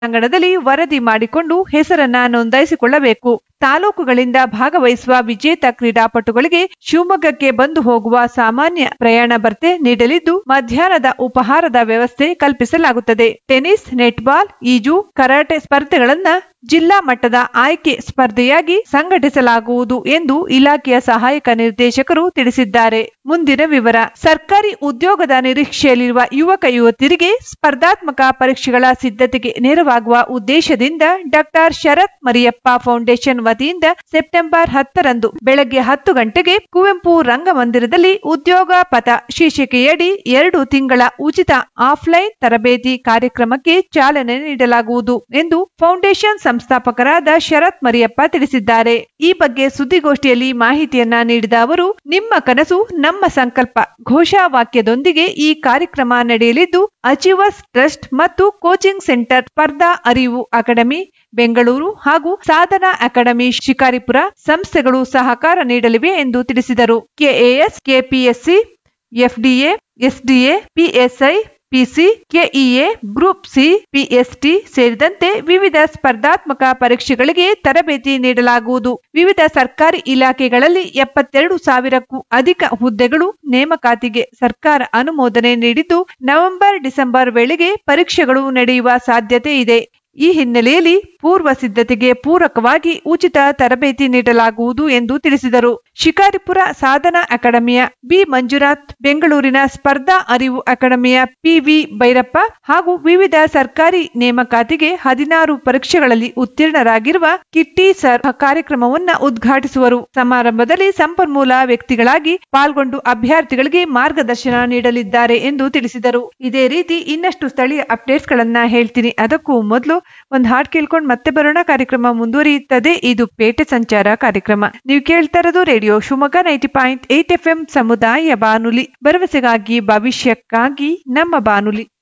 ಅಂಗಣದಲ್ಲಿ ವರದಿ ಮಾಡಿಕೊಂಡು ಹೆಸರನ್ನ ನೋಂದಾಯಿಸಿಕೊಳ್ಳಬೇಕು ತಾಲೂಕುಗಳಿಂದ ಭಾಗವಹಿಸುವ ವಿಜೇತ ಕ್ರೀಡಾಪಟುಗಳಿಗೆ ಶಿವಮೊಗ್ಗಕ್ಕೆ ಬಂದು ಹೋಗುವ ಸಾಮಾನ್ಯ ಪ್ರಯಾಣ ಭತ್ಯೆ ನೀಡಲಿದ್ದು ಮಧ್ಯಾಹ್ನದ ಉಪಹಾರದ ವ್ಯವಸ್ಥೆ ಕಲ್ಪಿಸಲಾಗುತ್ತದೆ ಟೆನ್ನಿಸ್ ನೆಟ್ಬಾಲ್ ಈಜು ಕರಾಟೆ ಸ್ಪರ್ಧೆಗಳನ್ನ ಜಿಲ್ಲಾ ಮಟ್ಟದ ಆಯ್ಕೆ ಸ್ಪರ್ಧೆಯಾಗಿ ಸಂಘಟಿಸಲಾಗುವುದು ಎಂದು ಇಲಾಖೆಯ ಸಹಾಯಕ ನಿರ್ದೇಶಕರು ತಿಳಿಸಿದ್ದಾರೆ ಮುಂದಿನ ವಿವರ ಸರ್ಕಾರಿ ಉದ್ಯೋಗದ ನಿರೀಕ್ಷೆಯಲ್ಲಿರುವ ಯುವಕ ಯುವತಿಯರಿಗೆ ಸ್ಪರ್ಧಾತ್ಮಕ ಪರೀಕ್ಷೆಗಳ ಸಿದ್ಧತೆಗೆ ನೆರವಾಗುವ ಉದ್ದೇಶದಿಂದ ಡಾಕ್ಟರ್ ಶರತ್ ಮರಿಯಪ್ಪ ಫೌಂಡೇಶನ್ ವತಿಯಿಂದ ಸೆಪ್ಟೆಂಬರ್ ಹತ್ತರಂದು ಬೆಳಗ್ಗೆ ಹತ್ತು ಗಂಟೆಗೆ ಕುವೆಂಪು ರಂಗಮಂದಿರದಲ್ಲಿ ಉದ್ಯೋಗ ಪಥ ಶೀರ್ಷಿಕೆಯಡಿ ಎರಡು ತಿಂಗಳ ಉಚಿತ ಆಫ್ಲೈನ್ ತರಬೇತಿ ಕಾರ್ಯಕ್ರಮಕ್ಕೆ ಚಾಲನೆ ನೀಡಲಾಗುವುದು ಎಂದು ಫೌಂಡೇಶನ್ ಸಂಸ್ಥಾಪಕರಾದ ಶರತ್ ಮರಿಯಪ್ಪ ತಿಳಿಸಿದ್ದಾರೆ ಈ ಬಗ್ಗೆ ಸುದ್ದಿಗೋಷ್ಠಿಯಲ್ಲಿ ಮಾಹಿತಿಯನ್ನ ನೀಡಿದ ಅವರು ನಿಮ್ಮ ಕನಸು ನಮ್ಮ ಸಂಕಲ್ಪ ಘೋಷವಾಕ್ಯದೊಂದಿಗೆ ಈ ಕಾರ್ಯಕ್ರಮ ನಡೆಯಲಿದ್ದು ಅಚೀವರ್ಸ್ ಟ್ರಸ್ಟ್ ಮತ್ತು ಕೋಚಿಂಗ್ ಸೆಂಟರ್ ಸ್ಪರ್ಧಾ ಅರಿವು ಅಕಾಡೆಮಿ ಬೆಂಗಳೂರು ಹಾಗೂ ಸಾಧನಾ ಅಕಾಡೆಮಿ ಶಿಕಾರಿಪುರ ಸಂಸ್ಥೆಗಳು ಸಹಕಾರ ನೀಡಲಿವೆ ಎಂದು ತಿಳಿಸಿದರು KAS KPSC FDA SDA PSI PC KEA group C PST ಸೇರಿದಂತೆ ವಿವಿಧ ಸ್ಪರ್ಧಾತ್ಮಕ ಪರೀಕ್ಷೆಗಳಿಗೆ ತರಬೇತಿ ನೀಡಲಾಗುವುದು ವಿವಿಧ ಸರ್ಕಾರಿ ಇಲಾಖೆಗಳಲ್ಲಿ ಎಪ್ಪತ್ತೆರಡು ಸಾವಿರಕ್ಕೂ ಅಧಿಕ ಹುದ್ದೆಗಳು ನೇಮಕಾತಿಗೆ ಸರ್ಕಾರ ಅನುಮೋದನೆ ನೀಡಿದ್ದು ನವೆಂಬರ್ ಡಿಸೆಂಬರ್ ವೇಳೆಗೆ ಪರೀಕ್ಷೆಗಳು ನಡೆಯುವ ಸಾಧ್ಯತೆ ಇದೆ ಈ ಹಿನ್ನೆಲೆಯಲ್ಲಿ ಪೂರ್ವ ಸಿದ್ಧತೆಗೆ ಪೂರಕವಾಗಿ ಉಚಿತ ತರಬೇತಿ ನೀಡಲಾಗುವುದು ಎಂದು ತಿಳಿಸಿದರು ಶಿಕಾರಿಪುರ ಸಾಧನಾ ಅಕಾಡೆಮಿಯ ಬಿ ಮಂಜುನಾಥ್ ಬೆಂಗಳೂರಿನ ಸ್ಪರ್ಧಾ ಅರಿವು ಅಕಾಡೆಮಿಯ ಪಿವಿ ಭೈರಪ್ಪ ಹಾಗೂ ವಿವಿಧ ಸರ್ಕಾರಿ ನೇಮಕಾತಿಗೆ ಹದಿನಾರು ಪರೀಕ್ಷೆಗಳಲ್ಲಿ ಉತ್ತೀರ್ಣರಾಗಿರುವ ಕಿಟ್ಟಿ ಸರ್ ಕಾರ್ಯಕ್ರಮವನ್ನ ಉದ್ಘಾಟಿಸುವರು ಸಮಾರಂಭದಲ್ಲಿ ಸಂಪನ್ಮೂಲ ವ್ಯಕ್ತಿಗಳಾಗಿ ಪಾಲ್ಗೊಂಡು ಅಭ್ಯರ್ಥಿಗಳಿಗೆ ಮಾರ್ಗದರ್ಶನ ನೀಡಲಿದ್ದಾರೆ ಎಂದು ತಿಳಿಸಿದರು ಇದೇ ರೀತಿ ಇನ್ನಷ್ಟು ಸ್ಥಳೀಯ ಅಪ್ಡೇಟ್ಸ್ ಗಳನ್ನ ಹೇಳ್ತೀನಿ ಅದಕ್ಕೂ ಮೊದಲು ಒಂದು ಹಾಡ್ ಕೇಳ್ಕೊಂಡು ಮತ್ತೆ ಬರೋಣ ಕಾರ್ಯಕ್ರಮ ಮುಂದುವರಿಯುತ್ತದೆ ಇದು ಪೇಟೆ ಸಂಚಾರ ಕಾರ್ಯಕ್ರಮ ನೀವು ಕೇಳ್ತಾ ಇರೋದು radio Shivamogga ninety point eight F M ಸಮುದಾಯ ಬಾನುಲಿ ಭರವಸೆಗಾಗಿ ಭವಿಷ್ಯಕ್ಕಾಗಿ ನಮ್ಮ ಬಾನುಲಿ